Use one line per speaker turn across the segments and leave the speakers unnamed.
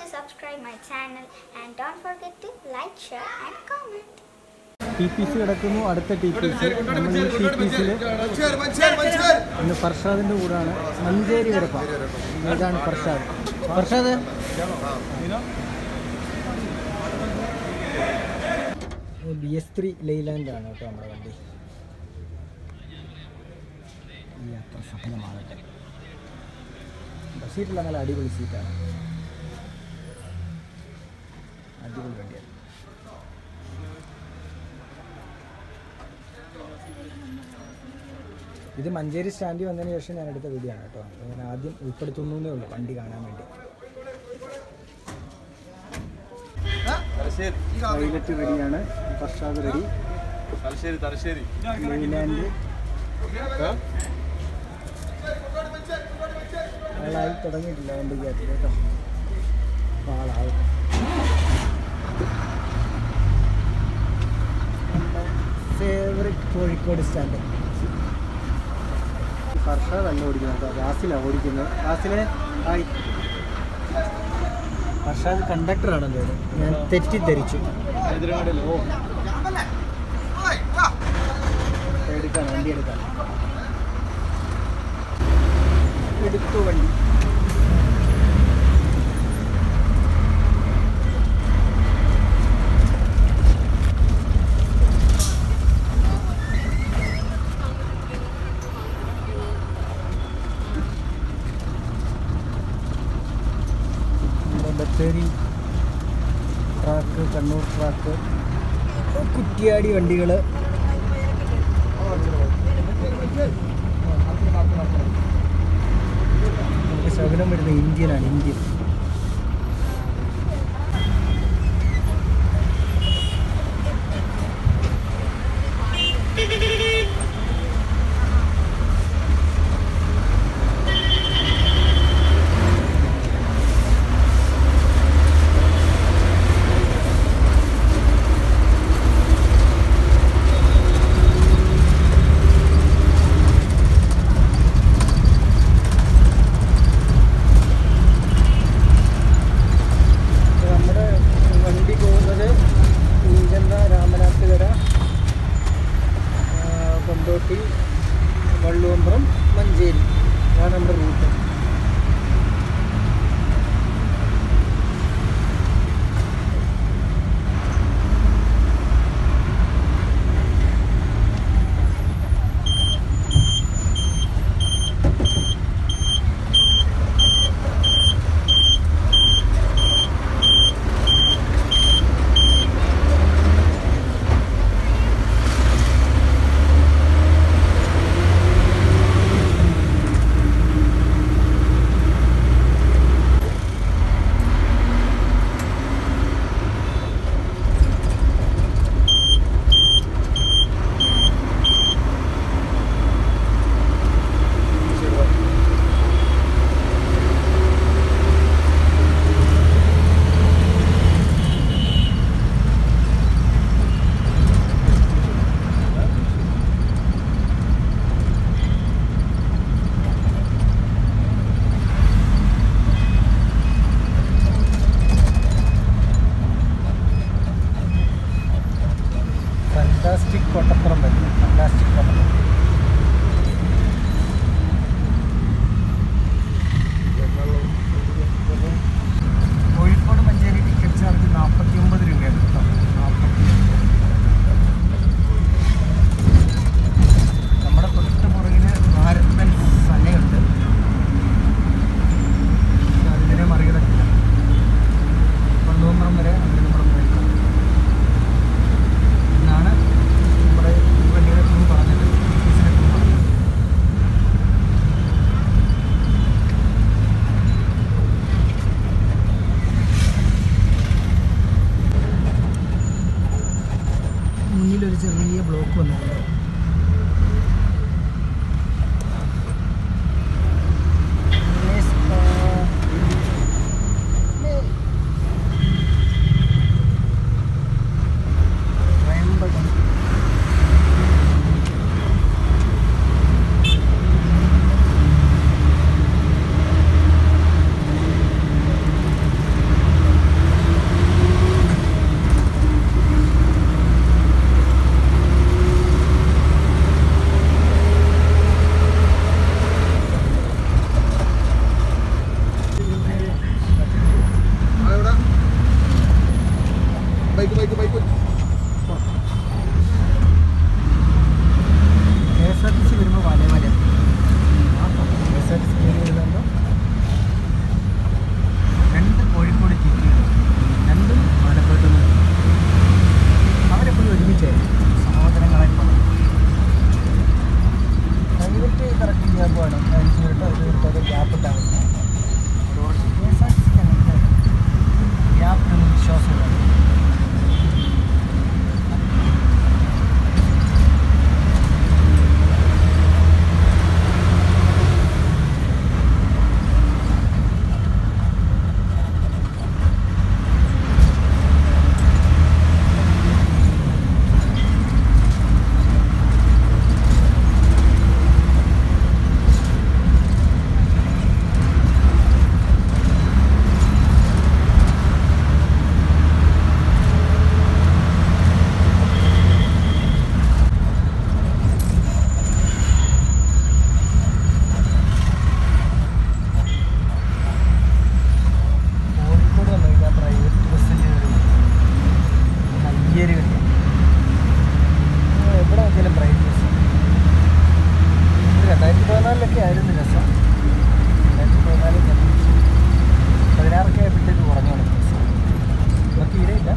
subscribe my channel and don't forget to like, share and comment.
T P C കിടക്കുന്നു അടുത്ത T P C നമ്മൾ ഈ T P സിയിൽ ഇന്ന് ഫർഷാദിൻ്റെ കൂടാണ് മഞ്ചേരി വരപ്പ ഇതാണ് Farshad Farshad B S three ലെയ്ലാൻഡാണ് കേട്ടോ നമ്മുടെ വണ്ടി ഈ യാത്ര സഫലമാകട്ടെ സീറ്റുള്ള നല്ല അടിപൊളി സീറ്റാണ് അടിപൊളി വണ്ടിയാണ് ഇത് മഞ്ചേരി സ്റ്റാൻഡിൽ വന്നതിന് ശേഷം ഞാൻ എടുത്ത വീഡിയോ ആണ് കേട്ടോ ഞാൻ ആദ്യം ഉൾപ്പെടുത്തുന്നേ ഉള്ളൂ വണ്ടി കാണാൻ വേണ്ടി പൈലറ്റ് റെഡിയാണ് ഫർഷാദ് റെഡി
തലശ്ശേരി തലശ്ശേരി
മെയിൻലാൻഡ് ആളായി തുടങ്ങിയിട്ടില്ല വണ്ടിക്കകത്ത് കേട്ടോ അപ്പോൾ ആളാവും ഫേവറേറ്റ് കോഴിക്കോട് സ്റ്റാൻഡ് ഫർഷാദല്ല ഓടിക്കുന്നത് കേട്ടോ വാസിലാണ് ഓടിക്കുന്നത് വാസിലെ ഹായ് ഫർഷാദ് കണ്ടക്ടറാണെന്ന് തോന്നുന്നു ഞാൻ തെറ്റിദ്ധരിച്ചു
ഓ
എടുക്കാൻ വണ്ടി എടുക്കാൻ എടുത്തു വണ്ടി നമ്മുടെ ബത്തേരി ട്രാക്ക് കണ്ണൂർ ട്രാക്ക് കുറ്റിയാടി വണ്ടികൾ നമുക്ക് ശകലം വരുന്ന ഇന്ത്യനാണ് ഇന്ത്യൻ ഇപ്പൊ നമ്മുടെ വണ്ടി പോകുന്നത് ഈജന്ത രാമനാട്ടുകര ആ, കൊണ്ടോട്ടി വള്ളുവമ്പ്രം മഞ്ചേരി അതാണ് നമ്മുടെ റൂട്ട് ഫാന്റാസ്റ്റിക് കൊട്ടപ്പുറം വരുന്നു fantastic Kottappuram Kozhikode Manjeri ticket charge നാൽപ്പത്തി ഒമ്പത് രൂപയാണ് കേട്ടോ നാൽപ്പത്തി നമ്മുടെ തൊട്ട് പുറകില് ഭാരത് ബെൻസ് സനയുണ്ട് പക്ഷെ അതിനെ മറികടക്കില്ല കൊണ്ടുപോകുമ്പം വരെ അവർ നമ്മുടെ മുകളിൽ എന്നാണ് നമ്മുടെ ഈ വണ്ടിയുടെ ക്രൂ പറഞ്ഞത് ഓഫീസിലെ ക്രൂ പറഞ്ഞത് മുന്നിലൊരു ചെറിയ ബ്ലോക്ക് വന്നിട്ടുണ്ട് Yes, uh, Trayambakam
bike bike bike
K S R T C വരുമ്പോൾ വല വല K S R T C കയറി വരുമ്പോൾ രണ്ട് കോഴിക്കോട് ജില്ലകൾ രണ്ടും മലപ്പുറത്ത് നിന്ന് അവരെപ്പോഴും ഒരുമിച്ചായിരുന്നു സഹോദരങ്ങളായി പറഞ്ഞു പ്രൈവറ്റ് കറക്റ്റ് ഗ്യാപ്പാണ് അഞ്ച് മിനിറ്റ് ഒരു മിനിറ്റ് അത് ഗ്യാപ്പ് ഉണ്ടാവില്ല കെ എസ് ആർ ടി സിക്ക് അങ്ങനത്തെ ഗ്യാപ്പിനൊന്നും വിശ്വാസമില്ല കോഴിക്കോട് വന്നു കഴിഞ്ഞാൽ പ്രൈവറ്റ് ബസ്സിൽ കയ്യേറി വരിക എവിടെ നോക്കിയാലും പ്രൈവറ്റ് ബസ് രണ്ടായിരത്തി പതിനാലിലൊക്കെ ആയിരുന്നു രസം രണ്ടായിരത്തി പതിനാലിൽ പതിനാറൊക്കെ ആയപ്പോഴത്തേക്ക് കുറഞ്ഞു തുടങ്ങി ബസ് ഇതൊക്കെ തീരെയില്ല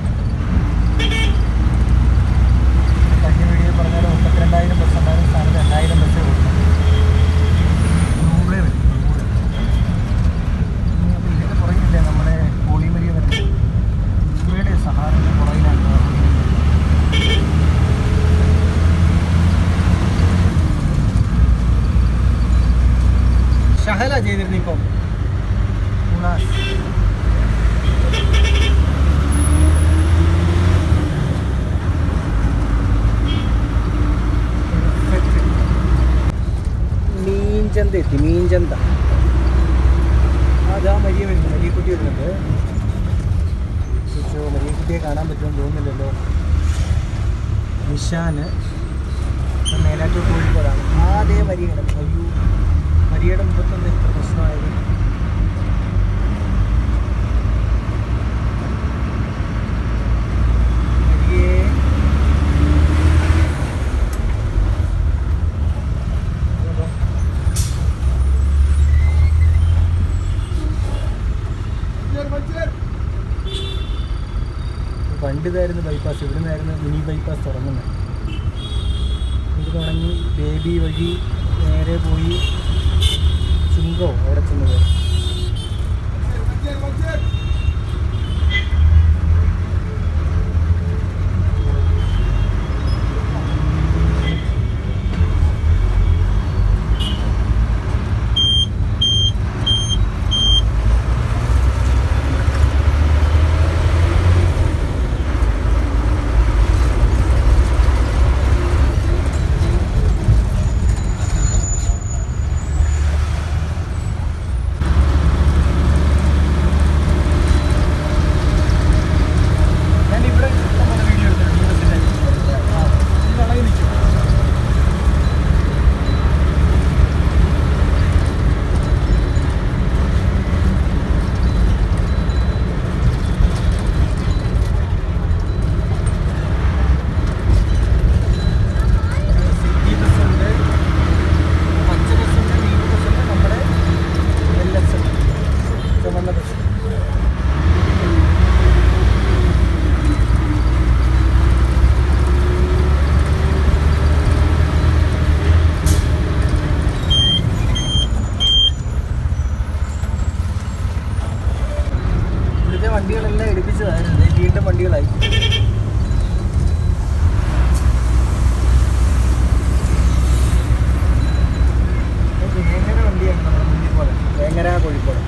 കഴിഞ്ഞ വീഡിയോ പറഞ്ഞാൽ മുപ്പത്തിരണ്ടായിരം ബസ് ഉണ്ടായിരുന്ന സ്ഥാനത്ത് രണ്ടായിരം ബസ്സേ കൊടുക്കും നൂറേ വരും നൂറ് അപ്പോൾ ഇതിൻ്റെ പുറകിലില്ലേ നമ്മുടെ പോളിമരിയ വരുന്നത് ഇവയുടെ സഹാറിൻ്റെ പുറകിലാണ് ഷഹല ചെയ്തിരുന്നു ഇപ്പം ഉണാസ്. മീൻചന്ത എത്തി മീൻചന്ത അതാ മരിയ വരുന്നു മരിയക്കുട്ടി വരുന്നുണ്ട് ചോദിച്ചോ മരിയക്കുട്ടിയെ കാണാൻ പറ്റുമെന്ന് തോന്നുന്നില്ലല്ലോ നിഷാന് ഇപ്പം മേലാറ്റൂർ കോഴിക്കോടാണ് ആ അതേ മരിയയുടെ അയ്യോ മരിയയുടെ മുമ്പത്തൊന്നും ഇത്ര പ്രശ്നമായത് മരിയേ ഇതോ. പണ്ട് ഇതായിരുന്നു ബൈപ്പാസ് ഇവിടെ നിന്നായിരുന്നു മിനി ബൈപ്പാസ് തുടങ്ങുന്നത് ഇത് തുടങ്ങി ബേബി വഴി നേരെ പോയി ചുങ്കോ അവിടെ ചെന്നത് ഞാൻ ഇവിടെ ഇഷ്ടംപോലെ വീഡിയോ എടുത്തിട്ടുണ്ട് ഈ ബസ്സിൻ്റെ ആ ഈ വളയിൽ നിൽക്കും സിറ്റി ബസ്സുണ്ട് പച്ച ബസ്സുണ്ട് നീല ബസ്സുണ്ട് നമ്മുടെ എൽ എസ് ചുമന്ന ബസ് ഇവിടുത്തെ വണ്ടികളെല്ലാം എടുപ്പിച്ചതായിരുന്നു ദേ വീണ്ടും വണ്ടികളായി ഇത് വേങ്ങര വണ്ടിയാണ് നമ്മുടെ മുന്നിൽ പോലെ വേങ്ങര കോഴിക്കോട്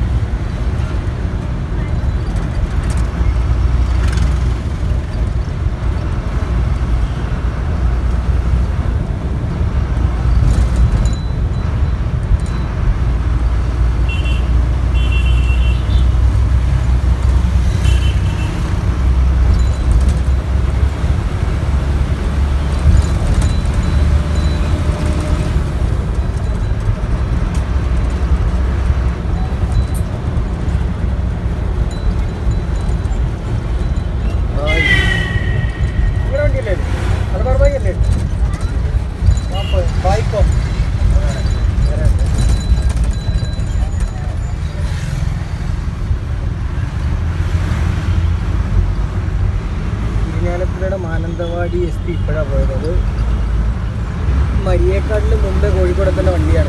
മാനന്തവാടി എസ് പി ഇപ്പോഴാണ് പോയത് അത് മരിയേക്കാടിന് മുമ്പേ കോഴിക്കോട് എത്തേണ്ട വണ്ടിയാണ്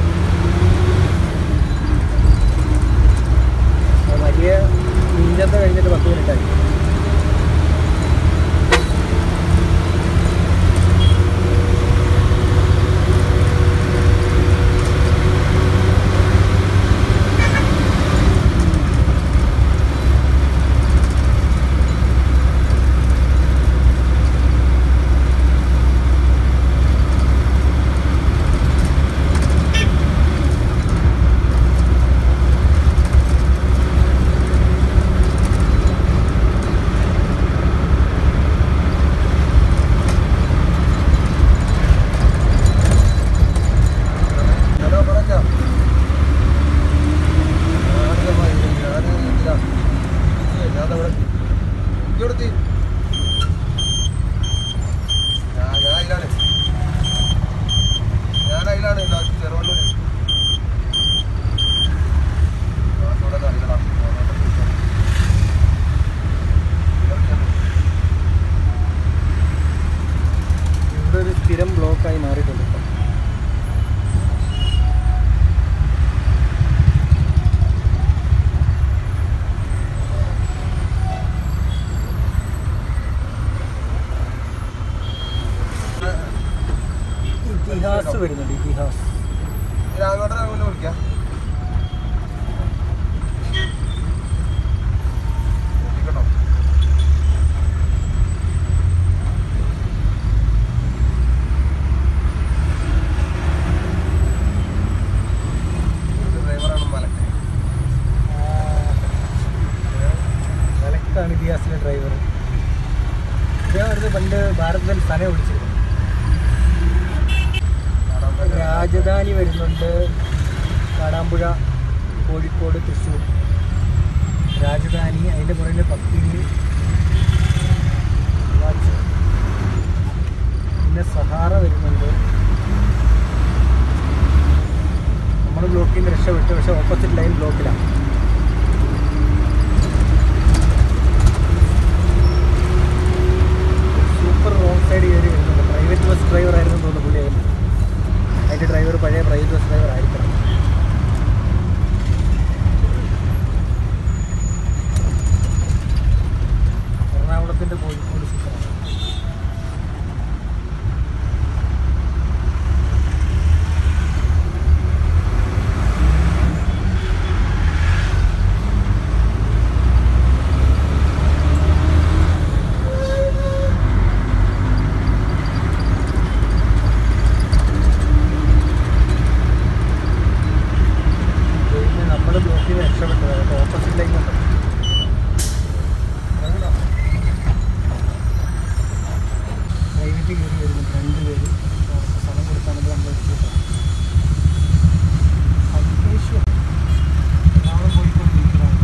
ആ മരിയ മീഞ്ചന്ത കഴിഞ്ഞിട്ട് പത്ത് മിനിറ്റായി
ഹലോ പറഞ്ഞോ ഞാനവിടെ ഇവിടുത്തെ ഞാൻ ഞാൻ അതിലാണ് ഞാൻ അതിലാണ് ചെറുവണ്ണൂര് കാസർഗോഡ് അറിയണം
ഇവിടെ ഒരു സ്ഥിരം ബ്ലോക്കായി മാറിയിട്ടുണ്ട് ഇപ്പം ഇതിഹാസ് വരുന്നുണ്ട് ഇതിഹാസ്
രാഘവട്ടൻ അങ്ങോട്ട് വിളിക്കാം കേട്ടോ ഡ്രൈവറാണ് മലക്ക്
വിലക്കാണ് ഇതിഹാസിലെ ഡ്രൈവർ ഇതേമാതിരി പണ്ട് ഭാരതത്തിൽ സന വിളിച്ചിരുന്നു രാജധാനി വരുന്നുണ്ട് കാടാമ്പുഴ കോഴിക്കോട് തൃശ്ശൂർ രാജധാനി അതിൻ്റെ പുറകിൽ പത്തിരി വാച്ച് പിന്നെ സഹാറ വരുന്നുണ്ട് നമ്മൾ ബ്ലോക്കിൽ നിന്ന് രക്ഷപ്പെട്ടു പക്ഷേ ഓപ്പോസിറ്റ് ലൈൻ ബ്ലോക്കിലാണ് സൂപ്പർ റോങ് സൈഡ് കയറി വരുന്നുണ്ട് പ്രൈവറ്റ് ബസ് ഡ്രൈവർ ആയിരുന്നു തോന്നുന്നു പുള്ളി അതിന് അതിൻ്റെ ഡ്രൈവർ പഴയ പ്രൈവറ്റ് ബസ് ഡ്രൈവർ ആയിരിക്കണം എറണാകുളത്തിൻ്റെ കോഴിക്കോട് സൂപ്പറാണ് പിന്നെ നമ്മൾ ബ്ലോക്കിൽ നിന്ന് രക്ഷപ്പെട്ടത് അതൊക്കെ ഓപ്പോസിറ്റ് ലൈൻ ഉണ്ട് പ്രൈവറ്റ് കയറി വരുന്നു രണ്ട് പേര് അവർക്ക് സ്ഥലം കൊടുക്കാനുണ്ട് നമ്മൾ അത്യാവശ്യം നാളെ പോയിക്കൊണ്ടിരിക്കുന്നതാണ്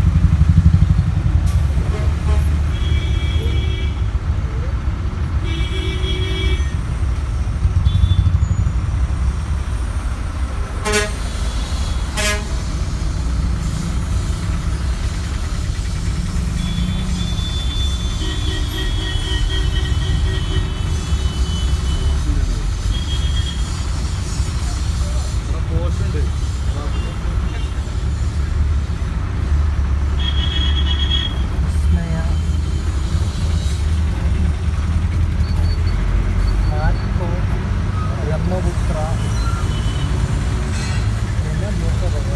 പോസ്റ്റ് ഉണ്ട്
സ്നേഹ ആത്മോ ബ്രഹ്മപുത്ര പിന്നെ ബ്ലോക്കർ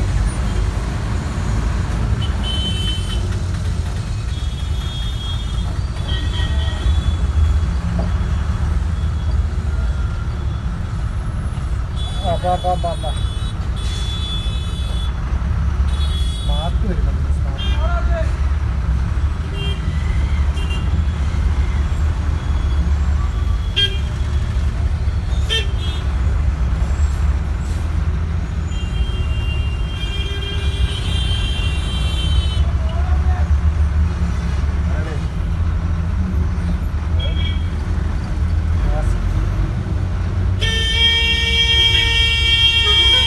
ആ ബാ ബാ ബാ ബാ സ്മാർട്ട് വരുന്നുണ്ട് സ്മാർട്ട് ക്ലാസിക്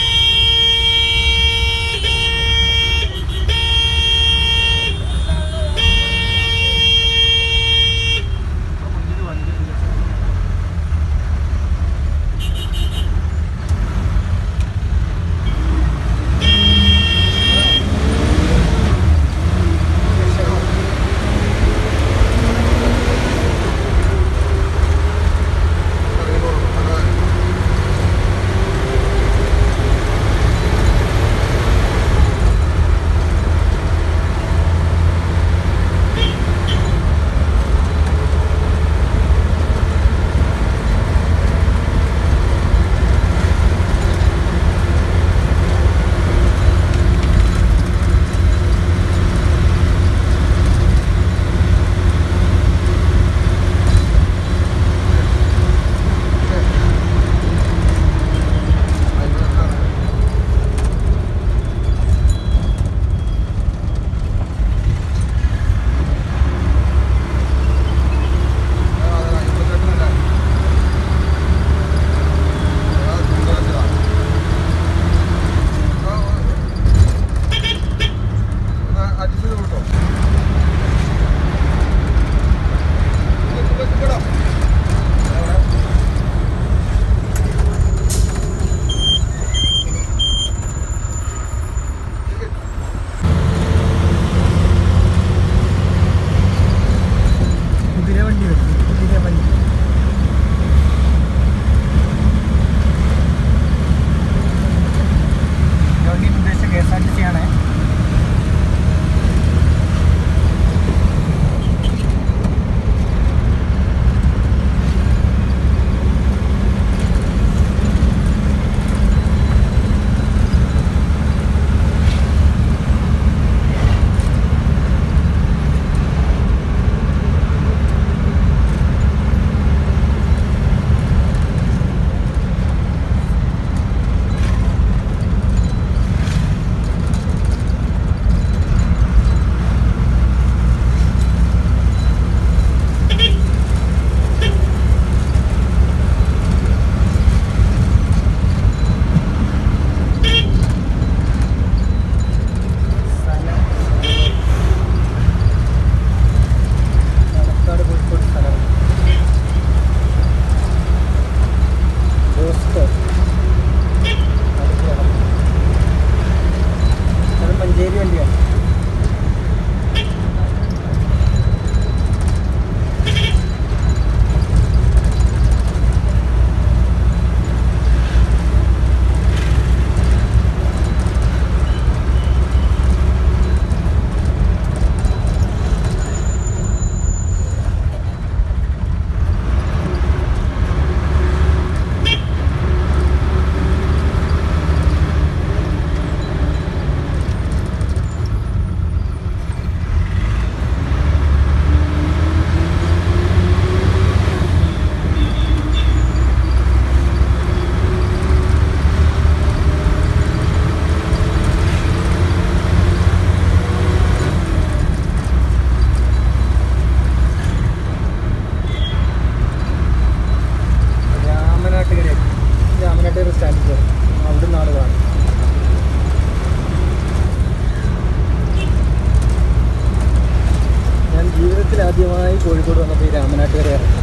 ജീവിതത്തിൽ ആദ്യമായി കോഴിക്കോട് വന്നപ്പോൾ ഈ രാമനാട്ടുകര ഇറങ്ങി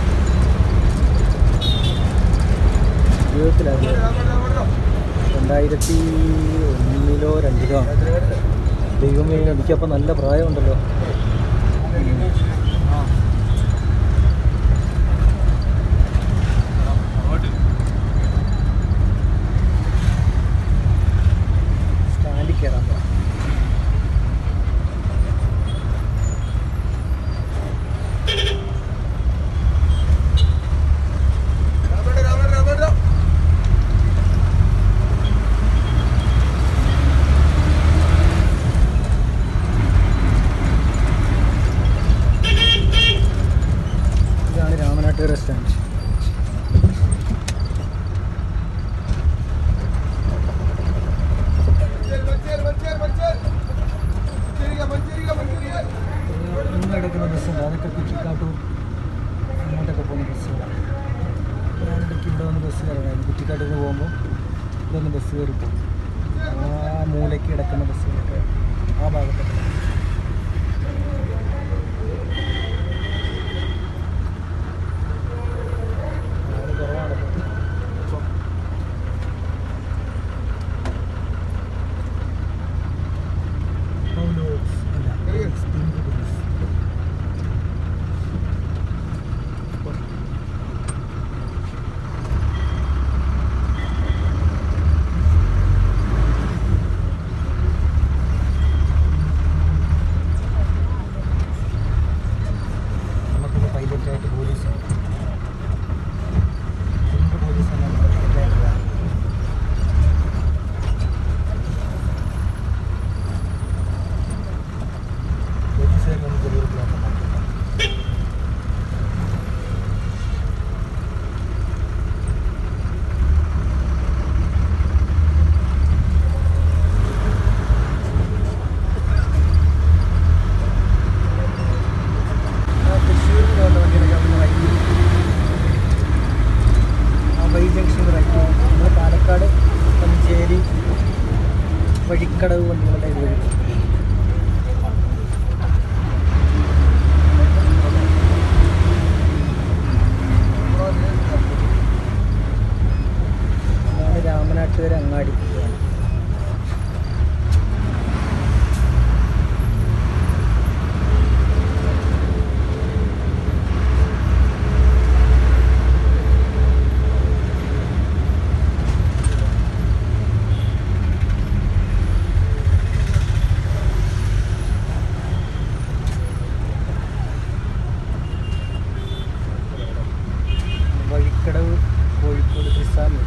ജീവിതത്തിൽ ആദ്യമായി രണ്ടായിരത്തി ഒന്നിലോ രണ്ടിലോ ആണ് ദൈവമേ എനിക്കപ്പോൾ നല്ല പ്രായമുണ്ടല്ലോ സ്റ്റാൻഡിൽ കയറാൻ പോകാം
രാമേട്ട രാമേട്ട രാമേട്ട
ഇതാണ് രാമനാട്ടുകര സ്റ്റാൻഡ്
മഞ്ചേരി മഞ്ചേരി മഞ്ചേരി മഞ്ചേരിക്ക മഞ്ചേരിക്ക മഞ്ചേരിക്ക
ഇന്ന് എടുക്കുന്ന ബസ്സുണ്ട് അതൊക്കെ കുറ്റിക്കാട്ടൂർ അങ്ങോട്ടൊക്കെ പോകുന്ന ബസ്സുകളാണ് ഞാനിടയ്ക്ക് ഇവിടെ വന്ന് ബസ് കയറണം കുറ്റിക്കാട്ടൂർ പോകുമ്പോൾ ഇതൊന്ന് ബസ് കയറി പോകും ആ മൂലയ്ക്ക് കിടക്കുന്ന ബസ്സുകളൊക്കെ ആ ഭാഗത്തൊക്കെ ആള് കുറവാണല്ലോ പൗലോസ് അല്ല സ്പിങ്ക് പോലീസ് നമുക്കിപ്പോൾ പൈലറ്റായിട്ട് പോലീസ് സ്പിങ്ക് പോലീസ് എന്നാണ് പൈലറ്റായിട്ട് പോലീസുകാരൊന്നും ചെറിയൊരു പ്ലാൻ തൃശ്ശൂരിൽ പോകുന്ന വണ്ടിയിലൊക്കെ അവിടെ റൈറ്റ് ആ വൈ ജംഗ്ഷൻ റൈറ്റ് നമ്മൾ പാലക്കാട് മഞ്ചേരി വഴിക്കടവ് വണ്ടികളുടെ ഇത് വഴി പോകും. ഇതാണ് രാമനാട്ടുകര അങ്ങാടി വഴിക്കടവ് കോഴിക്കോട് ക്രിസാമി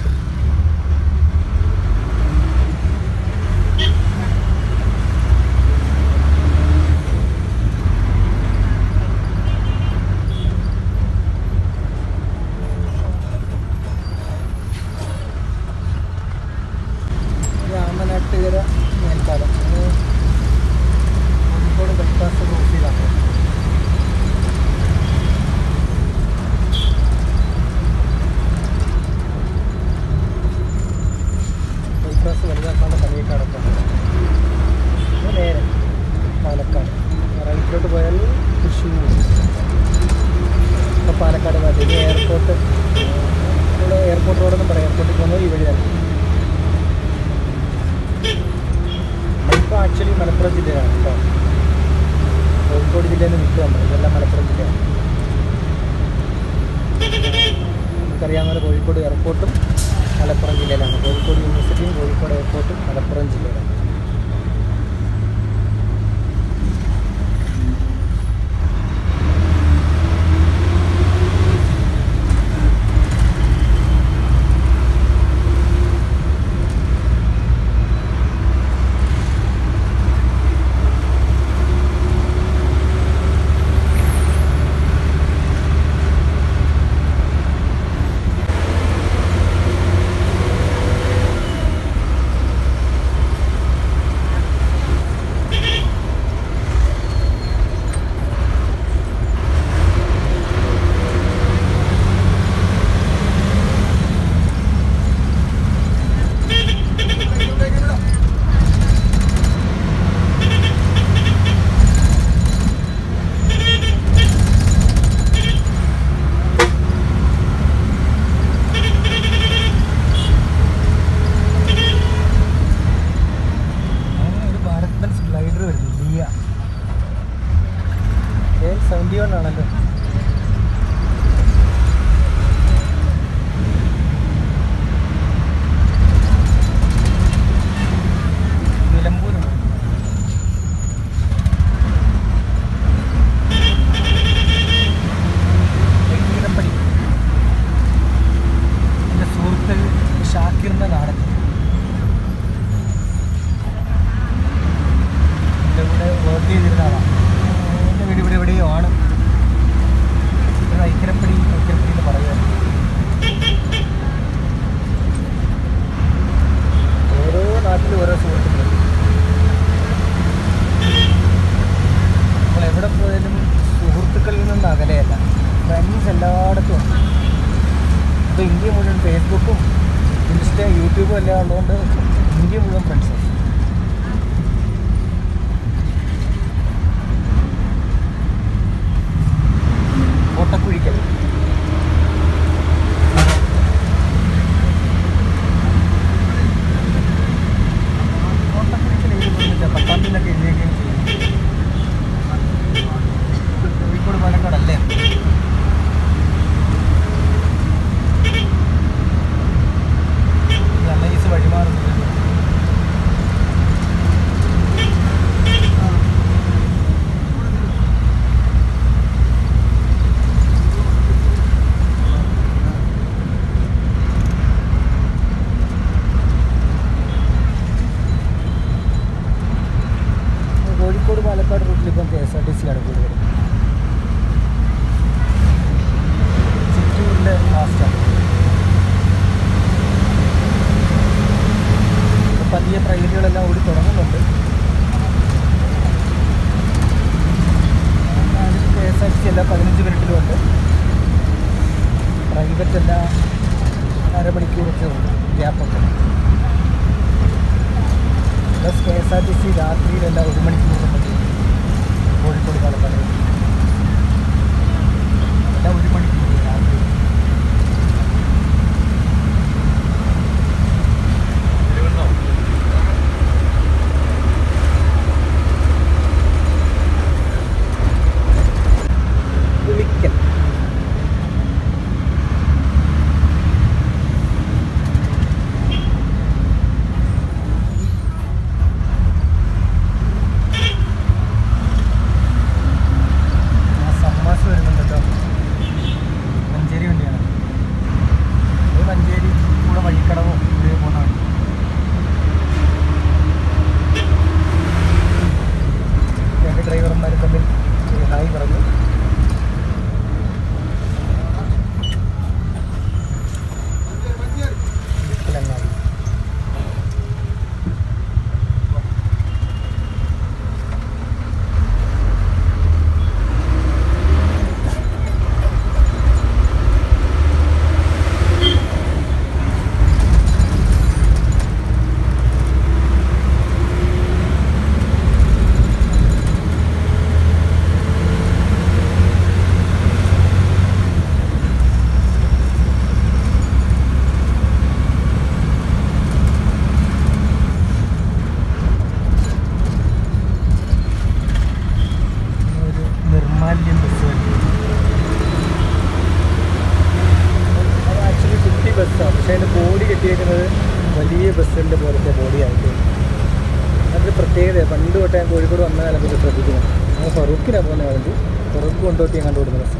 രാമനാട്ടുകര മേൽപ്പാലം അത് കോഴിക്കോട് ബൈപ്പാസ് ക്രോസ് ചെയ്താണ് ബൈപ്പാസ് വലുതാക്കാനുള്ള പണിയൊക്കെ നടക്കുന്നുണ്ട് ഇത് നേരെ പാലക്കാട് റൈറ്റിലോട്ട് പോയാൽ തൃശ്ശൂർ ഇപ്പോൾ പാലക്കാട് ഭാഗത്ത് ഇനി എയർപോർട്ട് നമ്മൾ എയർപോർട്ട് റോഡെന്നും പറയാം എയർപോർട്ടിൽ പോകുന്നത് ഈ വഴി തന്നെ ഇപ്പോൾ ആക്ച്വലി മലപ്പുറം ജില്ലയിലാണ് കേട്ടോ കോഴിക്കോട് ജില്ലയിൽ നിന്ന് വിട്ടു നമ്മൾ ഇതെല്ലാം മലപ്പുറം ജില്ലയാണ് നമുക്കറിയാവുന്ന കോഴിക്കോട് എയർപോർട്ടും മലപ്പുറം ജില്ലയിലാണ് കോഴിക്കോട് യൂണിവേഴ്സിറ്റിയും കോഴിക്കോട് എയർപോർട്ടും മലപ്പുറം ജില്ലയിലാണ് സെവൻറ്റി വൺ ആണല്ലോ നിലമ്പൂരാണ് വെങ്കിടപ്പടി എൻ്റെ സുഹൃത്ത് ഷാക്കിറിൻ്റെ നാടൻ എൻ്റെ കൂടെ വർക്ക് ചെയ്തിരുന്ന ആളാണ് എൻ്റെ വീട് ഇവിടെ എവിടെയോ ആണ് ഇത് ഐക്കരപ്പടി ഐക്കരപ്പടി എന്ന് പറയുമായിരുന്നു ഓരോ നാട്ടിലും ഓരോ സുഹൃത്തുക്കൾ നമ്മൾ എവിടെ പോയാലും സുഹൃത്തുക്കളിൽ നിന്ന് അകലെയല്ല ഫ്രണ്ട്സ് എല്ലായിടത്തും ഉണ്ട് ഇപ്പോൾ ഇന്ത്യ മുഴുവൻ ഫേസ്ബുക്കും ഇൻസ്റ്റ യൂട്യൂബും എല്ലാം ഉള്ളതുകൊണ്ട് ഇന്ത്യ മുഴുവൻ ഫ്രണ്ട്സ് കോട്ടക്കുഴിക്കൽ കോട്ടക്കുഴിക്കൽ എഴുതി കൊടുത്തില്ല പട്ടാമ്പിന്നൊക്കെ എഴുതിയേക്കുകയും ചെയ്യും കോഴിക്കോട് പാലക്കാടല്ലേ നല്ല ഈസ് വഴിമാറുന്നില്ല കോഴിക്കോട് പാലക്കാട് റൂട്ടിൽ ഇപ്പം K S R T C ആണ് കൂടുതൽ ചിറ്റൂരിൻ്റെ ലാസ്റ്റാണ് പതിയെ പ്രൈവറ്റുകളെല്ലാം ഓടി തുടങ്ങുന്നുണ്ട് K S R T C എല്ലാം പതിനഞ്ച് മിനിറ്റിലുണ്ട് പ്രൈവറ്റ് എല്ലാം അരമണിക്കൂറൊക്കെ ഉണ്ട് ഗ്യാപ്പൊക്കെ plus K S R T C രാത്രിയിലെല്ലാം ഒരു മണിക്കൂർ മതി കോഴിക്കോട് പാലക്കാട് എല്ലാം ഒരു മണിക്കൂർ രാത്രി പുലിക്കൽ ആ സമ്മാസ് വരുന്നുണ്ടല്ലോ മഞ്ചേരി വണ്ടിയാണ് ഇത് മഞ്ചേരി കൂടെ വഴിക്കടവോ ഇതേ പോകുന്ന വണ്ടി രണ്ട് ഡ്രൈവർമാർ തമ്മിൽ ഒരു ഹായ് പറഞ്ഞു ഇടുക്കിലങ്ങാടി ഒരു നിർമാല്യം ബസ് വണ്ടി അത് ആക്ച്വലി കുട്ടി ബസ്സാണ് പക്ഷേ അതിൻ്റെ ബോഡി കെട്ടിയേക്കുന്നത് വലിയ ബസ്സിൻ്റെ പോലത്തെ ബോഡിയായിട്ട് അതൊരു പ്രത്യേകത പണ്ട് തൊട്ടേ ഞാൻ കോഴിക്കോട് വന്ന കാലത്ത് ഇത് ശ്രദ്ധിക്കുന്നു ഞാൻ ഫറൂഖിനാണ് പോകുന്ന കാലത്ത് ഫറൂഖ് കൊണ്ടോട്ടി ഞാൻ കണ്ടുപിടുന്ന ബസ്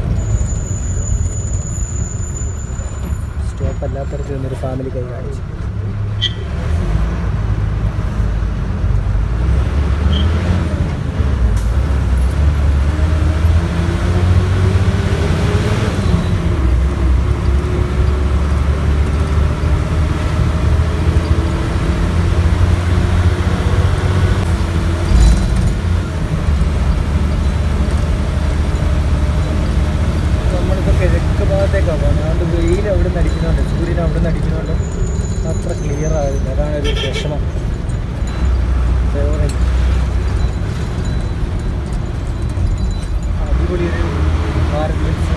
സ്റ്റോപ്പ് അല്ലാത്തടത്ത് നിന്നൊരു ഫാമിലി കൈ കാണിച്ചു നമ്മളിപ്പോൾ കിഴക്ക് ഭാഗത്തേക്കാണ് പോകുന്നത് അതുകൊണ്ട് വെയിൽ അവിടെ നിന്ന് അടിക്കുന്നുണ്ട് സൂര്യൻ അവിടെ നിന്ന് അടിക്കുന്നുണ്ട് അത്ര ക്ലിയർ ആകുന്നില്ല അതാണ് ഒരു വിഷമം ഫേവറേറ്റ് അടിപൊളി ഒരു ഭാരത് ബെൻസ്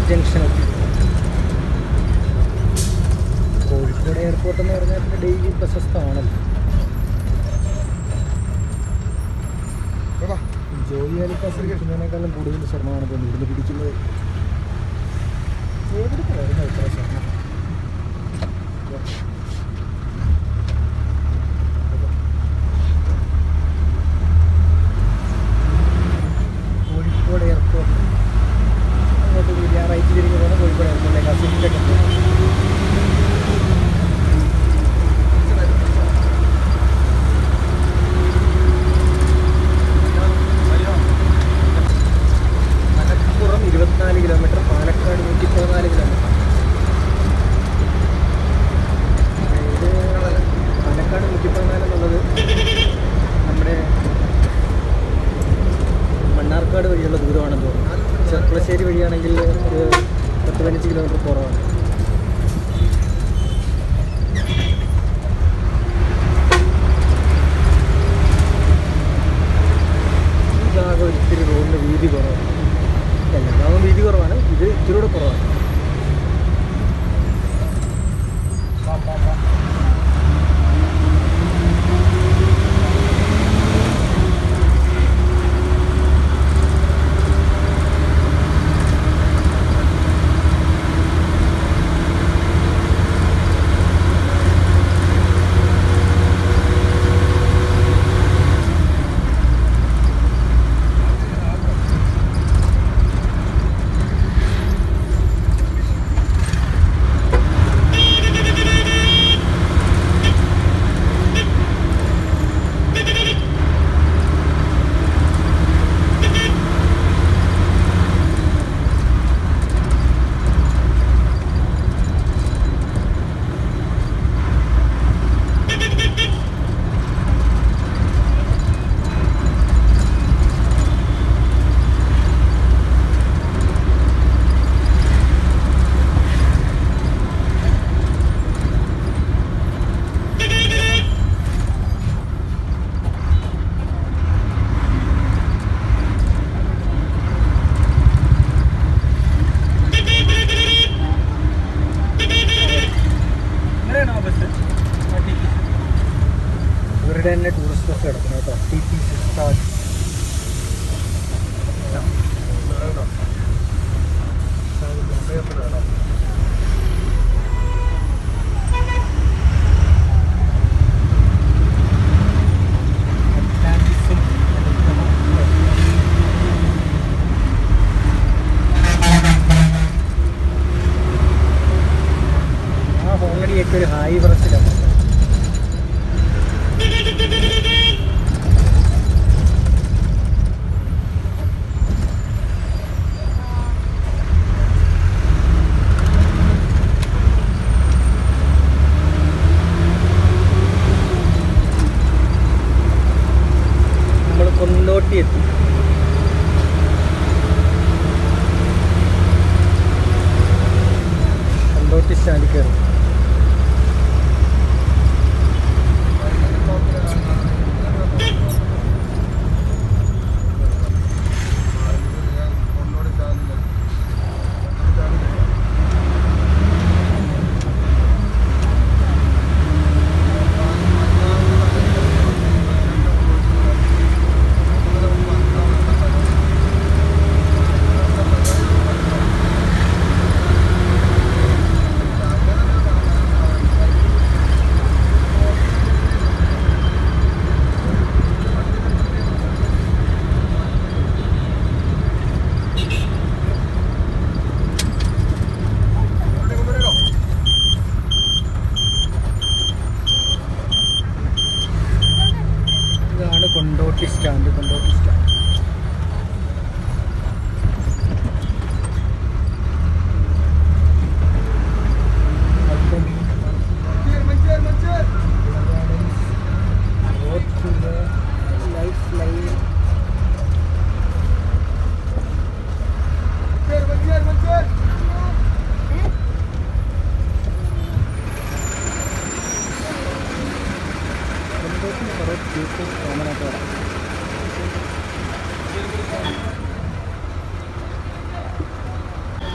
ജംഗ്ഷൻ എത്തി കോഴിക്കോട് എയർപോർട്ട് എന്ന് പറഞ്ഞാൽ പിന്നെ ഡെയിലി പ്രശസ്തമാണല്ലോ
ബാബാ
ജോലി ആലിക്കാസ് പിടിക്കുന്നതിനേക്കാളും കൂടുതൽ സ്വർണ്ണമാണ് ഇപ്പോൾ ഇവിടുന്ന് പിടിക്കുന്നത് എവിടുന്ന് വരുന്ന ഇത്ര സ്വർണ്ണം കോഴിക്കോട് എയർപോർട്ട് അങ്ങോട്ട് തിരിഞ്ഞ് ആ റൈറ്റ് തിരിഞ്ഞ് പോകുന്ന കോഴിക്കോട് എയർപോർട്ടിലേക്ക് ആ സിറ്റിയിലേക്ക് പോകും മലപ്പുറം ഇരുപത്തിനാല് കിലോമീറ്റർ പാലക്കാട് നൂറ്റി പതിനാല് കിലോമീറ്റർ ഇത് പാലക്കാട് നൂറ്റി പതിനാല് എന്നുള്ളത് നമ്മുടെ മണ്ണാർക്കാട് വഴിയുള്ള ദൂരമാണെന്ന് തോന്നുന്നു ചെർപ്പളശ്ശേരി വഴിയാണെങ്കിൽ ഒരു പത്ത് പതിനഞ്ച് കിലോമീറ്റർ കുറവാണ് ഈ ഭാഗം ഇത്തിരി റോഡിന് വീതി കുറവാണ് എല്ലാ ഭാഗവും വീതി കുറവാണ് ഇത് ഇത്തിരി കൂടെ കുറവാണ് ഇവരുടെ തന്നെ ടൂറിസ്റ്റ് ബസ് കിടക്കുന്നത് കേട്ടോ ടി ടി സി സ്റ്റാർ ആ ഹോങ്ങടിയൊക്കെ ഒരു ഹായ് പറച്ചിലാണ് നമ്മൾ കൊണ്ടോട്ടി എത്തി കൊണ്ടോട്ടി സ്റ്റാൻഡിൽ കയറി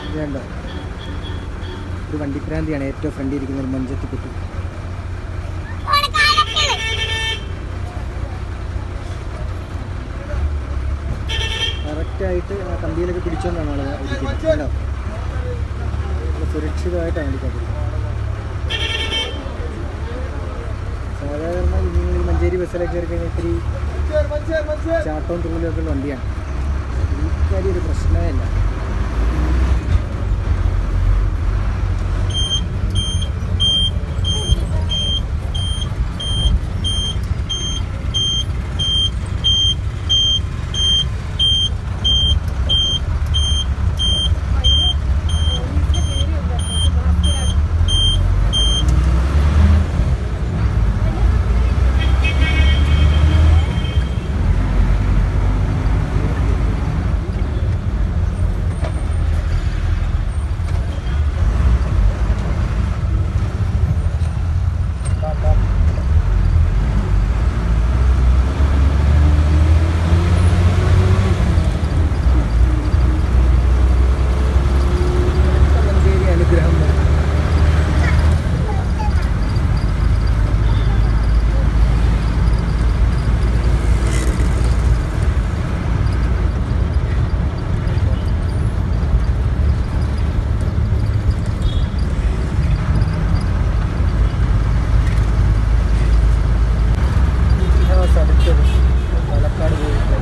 ഇത് കണ്ടോ ഒരു വണ്ടിക്രാന്തിയാണ് ഏറ്റവും ഫ്രണ്ടിൽ ഇരിക്കുന്ന ഒരു മഞ്ചത്തി കുട്ടി കറക്റ്റായിട്ട് ആ കമ്പിയിലൊക്കെ പിടിച്ചോണ്ടാണ് ആൾ ഇരിക്കുന്നത് കണ്ടോ നല്ല സുരക്ഷിതമായിട്ടാണ് വണ്ടിക്കകത്ത് സാധാരണ നിങ്ങൾ ഈ മഞ്ചേരി ബസ്സിലൊക്കെ കയറി കഴിഞ്ഞാൽ ഇത്തിരി ചാട്ടവും തുള്ളലും ഒക്കെ ഉള്ള വണ്ടിയാണ് ഈ കാര്യം ഒരു പ്രശ്നമേ ഇല്ല മഞ്ചേരി അനുഗ്രഹം അടുത്തത് പാലക്കാട് പോയിട്ട്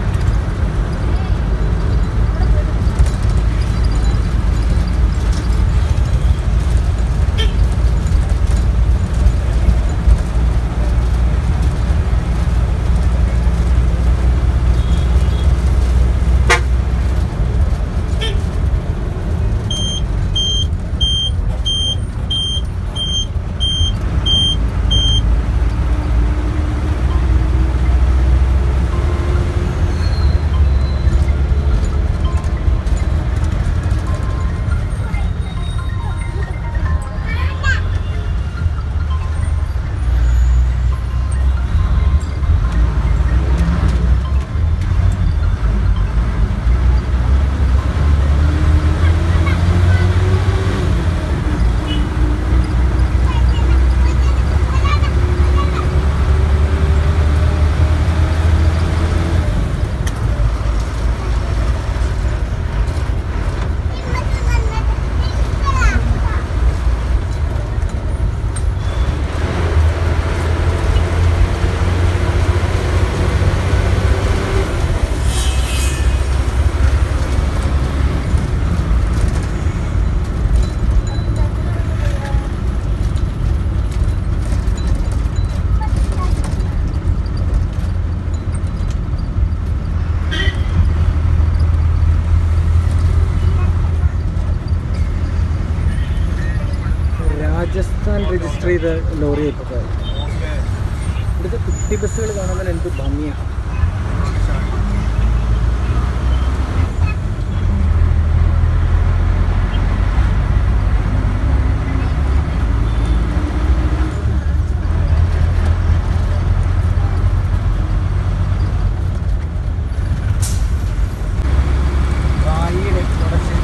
രാജസ്ഥാൻ രജിസ്റ്റർ ചെയ്ത ലോറി ഇപ്പോൾ ഇവിടുത്തെ കുട്ടി ബസ്സുകൾ കാണാൻ തന്നെ എന്ത് ഭംഗിയാണ് വായിയുടെ പ്രൊഡക്ഷൻ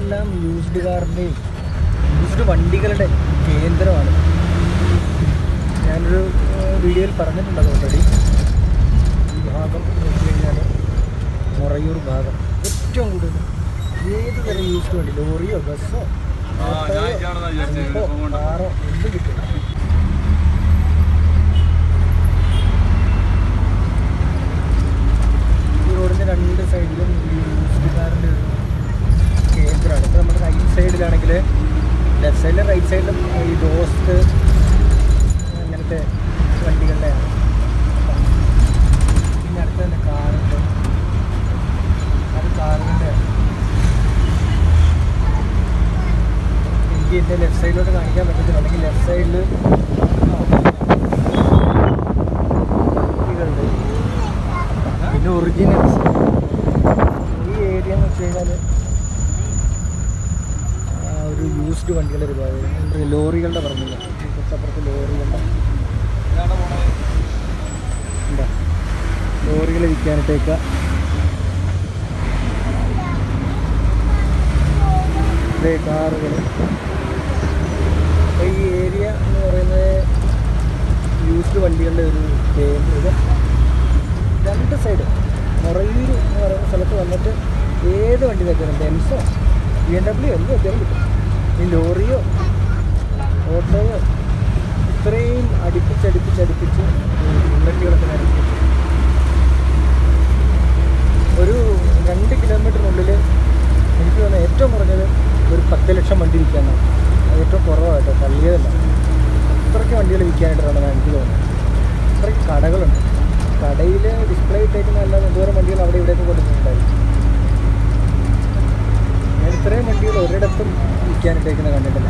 ഇതെല്ലാം യൂസ്ഡ് കാറിൻ്റെയും യൂസ്ഡ് വണ്ടികളുടെ കേന്ദ്രമാണ് ഞാനൊരു ഏഹ്, വീഡിയോയിൽ പറഞ്ഞിട്ടുണ്ട് അത് ഓൾറെഡി ഈ ഭാഗം നോക്കി കഴിഞ്ഞാൽ മൊറയൂർ ഭാഗം ഏറ്റവും കൂടുതൽ ഏത് തരം യൂസ്ഡ് വണ്ടി ലോറിയോ ബസ്സോ
ആ, ഞാൻ ഇതാണെന്നാ വിചാരിച്ചത്.
ജീപ്പോ,
ഇപ്പം കൊണ്ടുവന്നു.
കാറോ എന്ത് കിട്ടും ഈ റോഡിൻ്റെ രണ്ട് സൈഡിലും ഈ യൂസ്ഡ് കാറിൻ്റെ ഒരു കേന്ദ്രമാണ് ഇപ്പോൾ നമ്മുടെ റൈറ്റ് സൈഡിലാണെങ്കിൽ ലെഫ്റ്റ് സൈഡിലും റൈറ്റ് സൈഡിലും ഈ ദോസ്ത് അങ്ങനത്തെ വണ്ടികളുടെയാണ് പിന്നെ അടുത്ത് തന്നെ കാറുണ്ട് അത് കാറുകളുടെ എനിക്ക് എൻ്റെ ലെഫ്റ്റ് സൈഡിലോട്ട് കാണിക്കാൻ പറ്റത്തില്ല അല്ലെങ്കിൽ ലെഫ്റ്റ് സൈഡിൽ പിന്നെ ഒറിജിനൽസ് ഈ ഏരിയ എന്ന് വെച്ച് കഴിഞ്ഞാൽ ഒരു യൂസ്ഡ് വണ്ടികളുടെ ഒരു ഭാഗം ലോറികളുടെ പറഞ്ഞില്ല തൊട്ടപ്പുറത്ത് ലോറികളുടെ എന്താ ലോറികൾ വിൽക്കാനിട്ടേക്ക ഇതേ കാറുകൾ അപ്പോൾ ഈ ഏരിയ എന്ന് പറയുന്നത് യൂസ്ഡ് വണ്ടികളുടെ ഒരു കേന്ദ്രം ഇത് രണ്ട് സൈഡ് മൊറയൂർ എന്ന് പറയുന്ന സ്ഥലത്ത് വന്നിട്ട് ഏത് വണ്ടി വെച്ചാലും ബെൻസോ ബി എം ഡബ്ല്യു എന്ത് വെച്ചാലും കിട്ടും ഈ ലോറിയോ ഓട്ടോയോ ഇത്രയും അടുപ്പിച്ചടുപ്പിച്ചടുപ്പിച്ച് ബുള്ളറ്റുകളൊക്കെ അടുപ്പിച്ച് ഒരു രണ്ട് കിലോമീറ്ററിനുള്ളിൽ എനിക്ക് തോന്നുന്നത് ഏറ്റവും കുറഞ്ഞത് ഒരു പത്ത് ലക്ഷം വണ്ടി വിൽക്കാനാണ് അത് ഏറ്റവും കുറവാണ് കേട്ടോ തള്ളിയതല്ല അത്രയ്ക്ക് വണ്ടികൾ വിൽക്കാനായിട്ടാണ് എനിക്ക് തോന്നുന്നത് അത്രയ്ക്ക് കടകളുണ്ട് കടയിൽ ഡിസ്പ്ലേ ഇട്ടേക്കുന്ന അല്ലാതെ എന്തോരം വണ്ടികൾ അവിടെ ഇവിടെയൊക്കെ കൊടുക്കുന്നുണ്ടായിരുന്നു ഞാൻ ഇത്രയും വണ്ടികൾ ഒരിടത്തും വിൽക്കാനിട്ടേക്കുന്ന കണ്ടിട്ടില്ല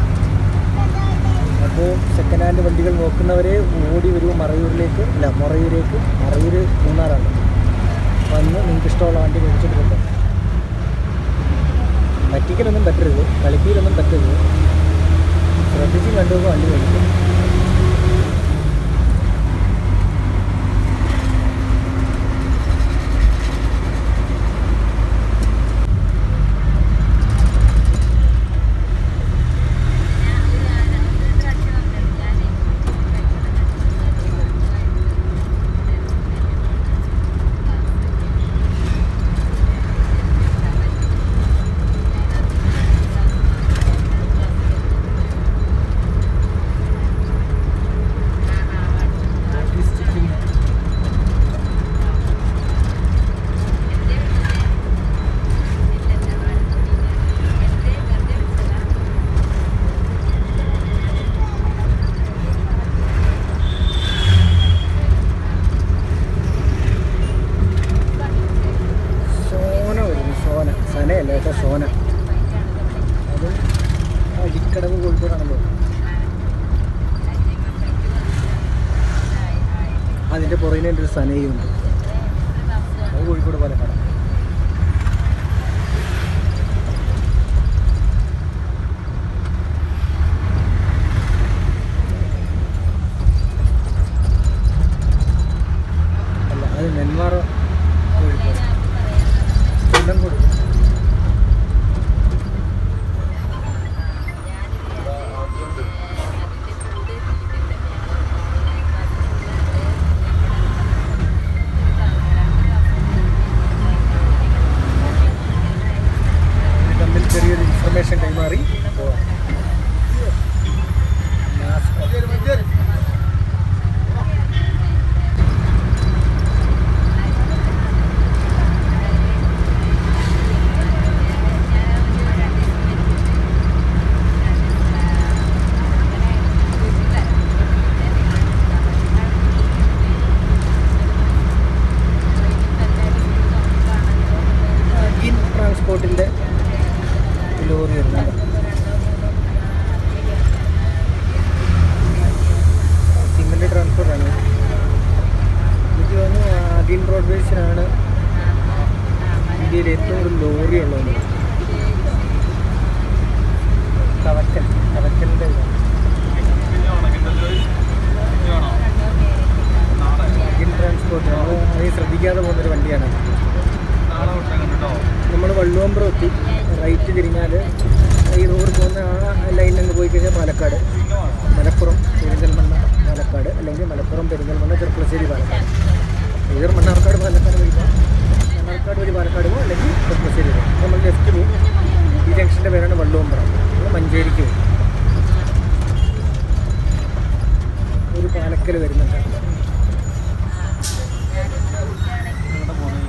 അപ്പോൾ സെക്കൻഡ് ഹാൻഡ് വണ്ടികൾ നോക്കുന്നവരെ ഓടി വരൂ മറയൂരിലേക്ക് അല്ല മറയൂരേക്ക് മറയൂർ മൂന്നാറാണ് വന്ന് നിങ്ങൾക്ക് ഇഷ്ടമുള്ള വണ്ടി മേടിച്ചിട്ട് കൊണ്ടു പറ്റിക്കലൊന്നും പറ്റരുത് കളിക്കലൊന്നും പറ്റരുത് ശ്രദ്ധിച്ച് കണ്ടുപോകുമ്പോൾ വണ്ടി മേടിക്കും സോന വരുന്നു സോന സനയല്ല കേട്ടോ സോന അത് അടിക്കടവ് കോഴിക്കോടാണല്ലോ അതിൻ്റെ പുറകിന് എൻ്റെ ഒരു സനയുണ്ട് അത് കോഴിക്കോട് പാലക്കാട് അല്ല അത് നെന്മാറ കോഴിക്കോട് കൊല്ലംകോട് ഇത് തമ്മിൽ ചെറിയൊരു ഇൻഫർമേഷൻ കൈമാറി പോവാം. നാസ്കോ. ഇൻ ട്രാൻസ്പോർട്ടിൻ്റെ ലോറി വരുന്നുണ്ട് സിമെൻ്റ് ട്രാൻസ്പോർട്ടാണ് എനിക്ക് തോന്നുന്നു അഗിൻ റോഡ്വേസിനാണ് ഇന്ത്യയിൽ ഏറ്റവും കൂടുതൽ ലോറി ഉള്ളത് കവക്കൽ കവക്കലിൻ്റെ ഇതാണ് അഗിൻ ട്രാൻസ്പോർട്ട് നമ്മൾ അത് ശ്രദ്ധിക്കാതെ പോകുന്നൊരു വണ്ടിയാണ്
നാളെ വിട്ടാൽ കണ്ടോ
നമ്മൾ നമ്മൾ വള്ളുവമ്പ്രം എത്തി റൈറ്റ് തിരിഞ്ഞാൽ ഈ റോഡ് പോകുന്ന ആ ലൈനിൽ നിന്ന് പോയി കഴിഞ്ഞാൽ പാലക്കാട് മലപ്പുറം പെരിന്തൽമണ്ണ പാലക്കാട് അല്ലെങ്കിൽ മലപ്പുറം പെരിന്തൽമണ്ണ ചെറുപ്പളശ്ശേരി പാലക്കാട് ഏതൊരു മണ്ണാർക്കാട് പാലക്കാട് വഴി പോകാം മണ്ണാർക്കാട് വഴി പാലക്കാട് പോകും അല്ലെങ്കിൽ ചെറുപ്പളശ്ശേരി പോകും അപ്പോൾ നമ്മൾ ലെഫ്റ്റ് പോകും ഈ ജംഗ്ഷൻ്റെ പേരാണ് വള്ളുവമ്പ്രം നമ്മൾ മഞ്ചേരിക്ക് വരും ഒരു പാലക്കൽ വരുന്നുണ്ട്
എങ്ങോട്ടാ പോണേ?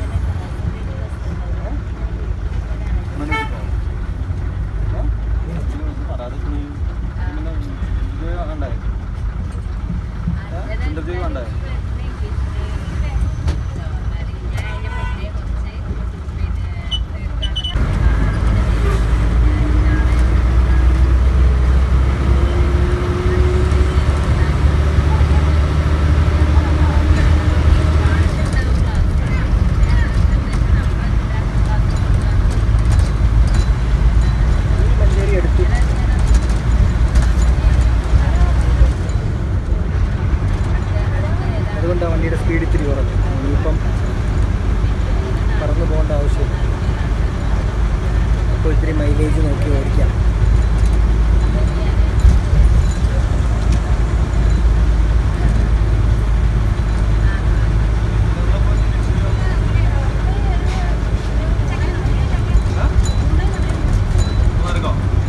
അങ്ങനെ വിളിക്കോ? ഏ? ഇതിന് പറയാതെ പോയി. പിന്നെ ഇത് കണ്ടേ? ഏ? ഇന്റർവ്യൂ കണ്ടേ?
ഈ മഞ്ചേരി എടുത്തു അതുകൊണ്ടാണ് വണ്ടിയുടെ സ്പീഡ് ഇത്തിരി കുറഞ്ഞു ഇനിയിപ്പം പറന്നു പോകേണ്ട ആവശ്യമില്ല അപ്പോൾ ഇത്തിരി മൈലേജ് നോക്കി ഓടിക്കാം
മൂന്നാർക്കോ?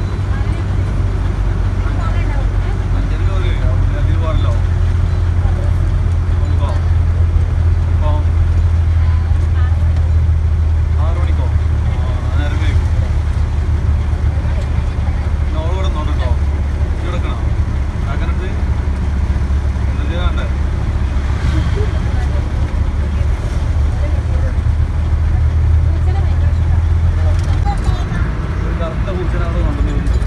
മഞ്ചേരിക്ക് പോകില്ലേ? അവിടെ അതിൽ പോകാറില്ലോ? പോകോ? പോ. ആറ് മണിക്കോ? ആ, നേരം വൈകും. എന്നാ ഓള് ഇവിടെ നിന്നോട്ടോ. ഇജ്ജ് ഇവിടെ നിക്കണോ? കാക്കനടുത്ത്? ഇന്റർവ്യൂ കണ്ടേ? ഒരു കറുത്ത പൂച്ചനെ അവിടെ കൊണ്ടുവന്നിരുന്നു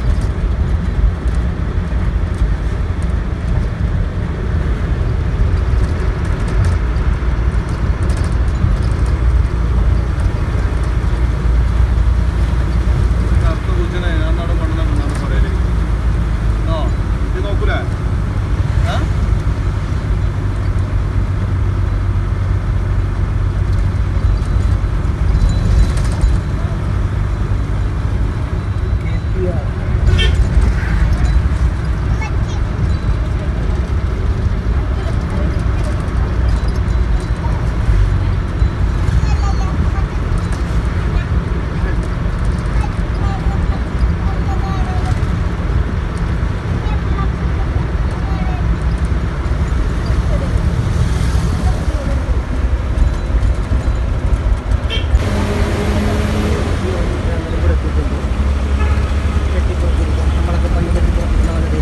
കറുത്ത പൂച്ചനെ ഞാൻ അവിടെ കൊണ്ടുവന്നാണ് പറയല് ആ ഇത് നോക്കൂലേ ആ
കെ പി ആർ ഇവിടെ എത്തിയിട്ടുണ്ട് കെട്ടിപ്പുറത്തിരിക്കാം നമ്മളൊക്കെ പള്ളി കെട്ടിപ്പുറത്തുള്ള വളരെ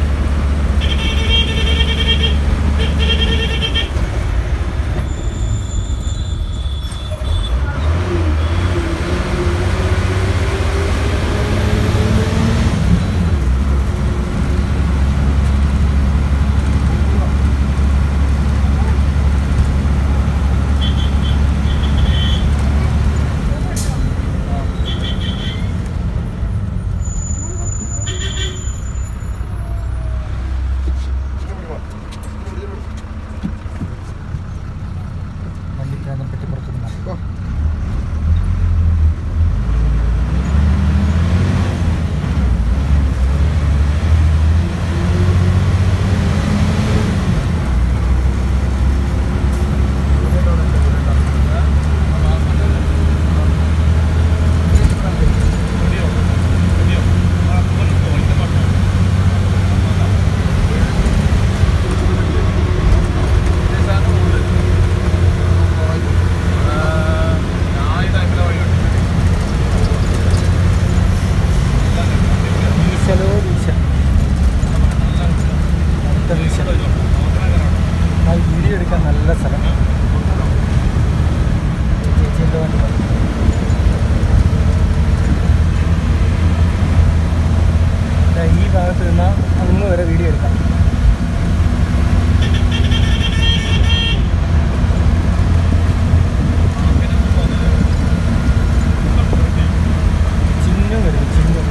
വണ്ടിക്കകത്ത് കെട്ടിപ്പുറത്തുനിന്നാണ്
ഓ
ഈശലോ ഈശ അടുത്ത ഈശ ആ വീഡിയോ എടുക്കാൻ നല്ല സ്ഥലം ചേച്ചീൻ്റെ വണ്ടി മതി. ദാ ഈ ഭാഗത്ത് നിന്നാൽ അങ്ങ് വരെ വീഡിയോ എടുക്കാം ചിഹ്നം വരും ചിഹ്നം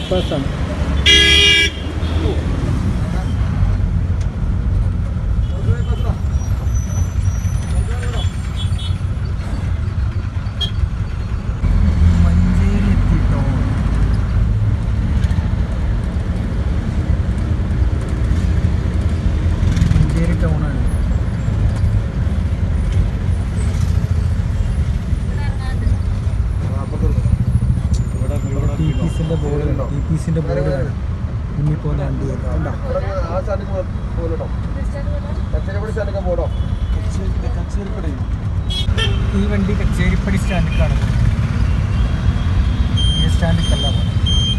ബൈപ്പാസ് ആണ് മഞ്ചേരി എത്തിട്ടോ മഞ്ചേരി ടൗണാണ്
ഇവിടെ ഇവിടെ
ടി പി സിന്റെ ബോർഡ് ടി പി സിന്റെ ബോർഡ് കാണാം മുന്നിൽ പോകുന്ന വണ്ടി കണ്ടോ
ആ സ്ഥലത്ത് പോകണോ കച്ചേരിപ്പടി സ്ഥലത്തൊക്കെ പോകണോ
കച്ചേരി കച്ചേരിപ്പടി
ഈ വണ്ടി കച്ചേരിപ്പടി സ്റ്റാൻഡിലേക്കാണ് ഈ സ്റ്റാൻഡിലേക്കല്ല പോകുന്നത്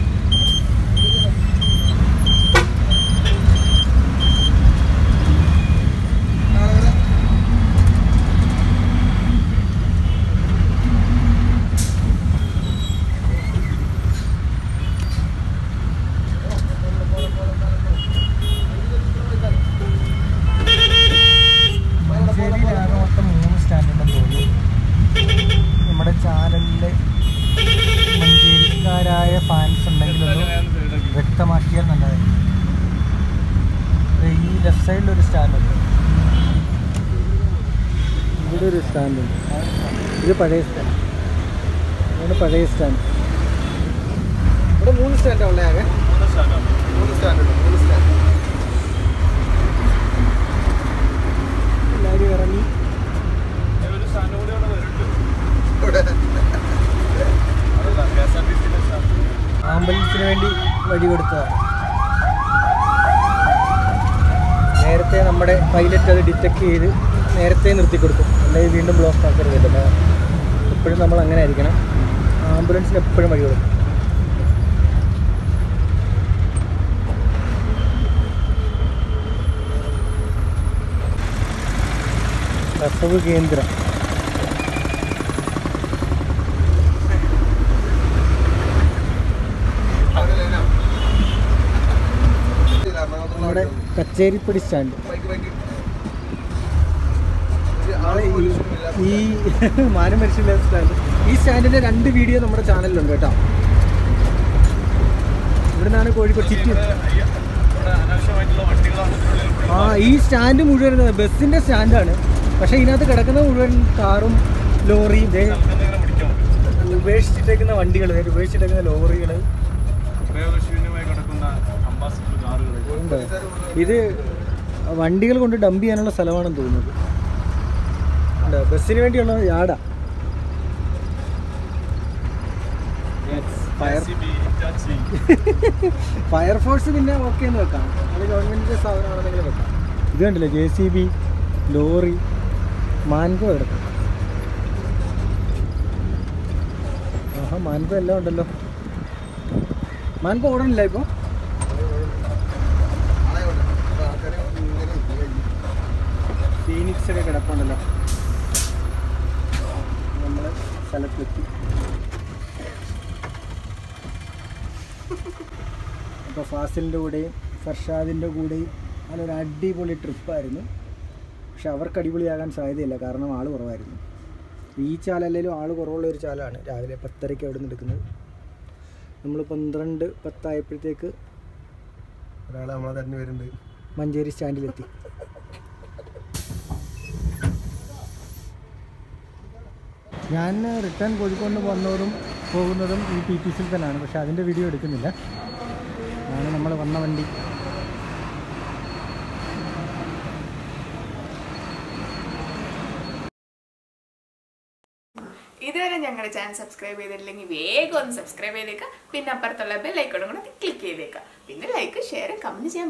മഞ്ചേരിയിൽ ആകെ മൊത്തം മൂന്ന് സ്റ്റാൻഡുണ്ടെന്ന് തോന്നുന്നു നമ്മുടെ ചാനലിലെ മഞ്ചേരിക്കാരായ ഫാൻസ് ഉണ്ടെങ്കിലൊന്ന് വ്യക്തമാക്കിയാൽ നല്ലതായിരിക്കും ദേ ഈ ലെഫ്റ്റ് സൈഡിൽ ഒരു സ്റ്റാൻഡുണ്ട് ഇവിടെ ഒരു സ്റ്റാൻഡുണ്ട് ഇത് പഴയ സ്റ്റാൻഡ് ഇതാണ് പഴയ സ്റ്റാൻഡ് ഇവിടെ മൂന്ന് സ്റ്റാൻഡാണ് ഉള്ളത് ആകെ
മൂന്ന് സ്റ്റാൻഡ് ഉണ്ട് മൂന്ന് സ്റ്റാൻഡ്
എല്ലാവരും ഇറങ്ങി
ഒരു സ്ഥാനം കൂടി അവിടെ വരുന്നുണ്ട്
ഇവിടെ
അതല്ല കെ എസ് ആർ ടി സിയിലെ സ്ഥാനം
ആംബുലൻസിന് വേണ്ടി വഴി കൊടുത്തതാണ് നേരത്തെ നമ്മുടെ പൈലറ്റ് അത് ഡിറ്റക്ട് ചെയ്ത് നേരത്തെ നിർത്തി കൊടുക്കും അല്ലെങ്കിൽ വീണ്ടും ബ്ലോക്ക് ആക്കരുതല്ലോ എപ്പോഴും നമ്മൾ അങ്ങനെ ആയിരിക്കണം ആംബുലൻസിന് എപ്പോഴും വഴി കൊടുക്കും പ്രസവ കേന്ദ്രം നമ്മുടെ കച്ചേരിപ്പടി സ്റ്റാൻഡ്
ബൈക്ക് ബൈക്ക്
നാളെ ഈ ഈ മാനം മനുഷ്യൻ്റെ സ്റ്റാൻഡ് ഈ സ്റ്റാൻഡിൻ്റെ രണ്ട് വീഡിയോ നമ്മുടെ ചാനലിലുണ്ട് കേട്ടോ ഇവിടെ നിന്നാണ് കോഴിക്കോട് ചുറ്റി
ഇവിടെ അയ്യ- ഇവിടെ അനാവശ്യമായിട്ടുള്ള വണ്ടികളാണ് ഇതിനുള്ളിൽ
ആ ഈ സ്റ്റാൻഡ് മുഴുവൻ ബസ്സിൻ്റെ സ്റ്റാൻഡാണ് പക്ഷേ ഇതിനകത്ത് കിടക്കുന്ന മുഴുവൻ കാറും ലോറിയും ദേ
എന്തെങ്കിലും പിടിക്കാം
ഉപേക്ഷിച്ചിട്ടേക്കുന്ന വണ്ടികൾ ദേ ഉപേക്ഷിച്ചിട്ടേക്കുന്ന ലോറികൾ
ഉപയോഗശൂന്യമായി കിടക്കുന്ന അംബാസിഡർ കാറുകൾ
ഉണ്ട് ഇത് വണ്ടികൾ കൊണ്ട് ഡംപ് ചെയ്യാനുള്ള സ്ഥലമാണെന്ന് തോന്നുന്നത് ഉണ്ട് ബസ്സിന് വേണ്ടിയുള്ള യാടാ ഫയർ
JCB, Hitachi.
ഫയർഫോഴ്സ് പിന്നെ ഓക്കെ എന്ന് വെക്കാം അത് ഗവൺമെൻറ്റിൻ്റെ സ്ഥാപനമാണെന്നെങ്കിലും വെക്കാം ഇത് കണ്ടില്ലേ ജെ സി ബി ലോറി മാൻകോ കിടക്കും ആഹാ മാൻകോ എല്ലാം ഉണ്ടല്ലോ മാൻകോ ഓടണില്ല ഇപ്പോൾ
ആൾക്കാരെ ഇങ്ങനെ ഇരിക്കുക.
ഫീനിക്സൊക്കെ കിടപ്പുണ്ടല്ലോ നമ്മൾ സ്ഥലത്തെത്തി അപ്പോൾ ഫാസിലിൻ്റെ കൂടെയും ഫർഷാദിൻ്റെ കൂടെയും നല്ലൊരു അടിപൊളി ട്രിപ്പായിരുന്നു പക്ഷെ അവർക്ക് അടിപൊളിയാകാൻ സാധ്യതയില്ല കാരണം ആൾ കുറവായിരുന്നു ഈ ചാലല്ലെങ്കിലും ആൾ കുറവുള്ള ഒരു ചാലാണ് രാവിലെ പത്തരയ്ക്ക് അവിടെ നിന്ന് എടുക്കുന്നത് നമ്മൾ പന്ത്രണ്ട് പത്തായപ്പോഴത്തേക്ക്
ഒരാളെ നമ്മളെ തന്നെ വരുന്നുണ്ട്
മഞ്ചേരി സ്റ്റാൻഡിലെത്തി ഞാൻ റിട്ടേൺ കോഴിക്കോട് വന്നതും പോകുന്നതും ഈ ടി ടി സിയിൽ തന്നെയാണ് പക്ഷേ അതിൻ്റെ വീഡിയോ എടുക്കുന്നില്ല ആണ് നമ്മൾ വന്ന വണ്ടി
ഇതുവരെ ഞങ്ങളുടെ ചാനൽ സബ്സ്ക്രൈബ് ചെയ്തിട്ടില്ലെങ്കിൽ വേഗം ഒന്ന് സബ്സ്ക്രൈബ് ചെയ്തേക്കുക പിന്നെ അപ്പുറത്തുള്ള ബെൽ ഐക്കോണും കൂടെ ക്ലിക്ക് ചെയ്തേക്കുക പിന്നെ ലൈക്ക് ഷെയർ കമന്റ് ചെയ്യാൻ